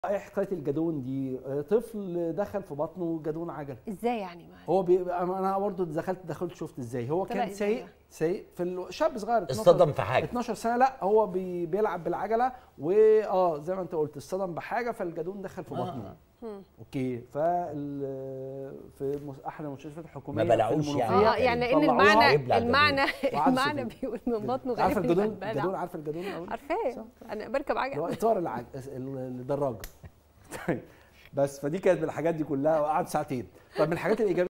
ايه حكايه الجدون دي آه، طفل دخل في بطنه جدون عجل ازاي يعني معلش هو بي... انا برضه دخلت دخلت شفت ازاي هو طلع كان إزاي سايق بقى؟ سايق في ال... شاب صغير 12 اصطدم في حاجه 12 سنه لا هو بي... بيلعب بالعجله واه زي ما انت قلت اصطدم بحاجه فالجدون دخل في آه. بطنه مم. اوكي فال في مس- احد المستشفيات الحكوميه ما بلعوش في يعني. المنوفية اه يعني لان طلعوها المعنى يبلع الجدون. المعنى وقعد المعنى في- بيقول من بطنه عارفه غالبا الجدون بلع. الجدون عارفه الجدون أوي؟ عارفاه صح. انا بركب اللي هو عجل اطار العج... الدراجه طيب بس فدي كانت من الحاجات دي كلها وقعد ساعتين طب من الحاجات الايجابيه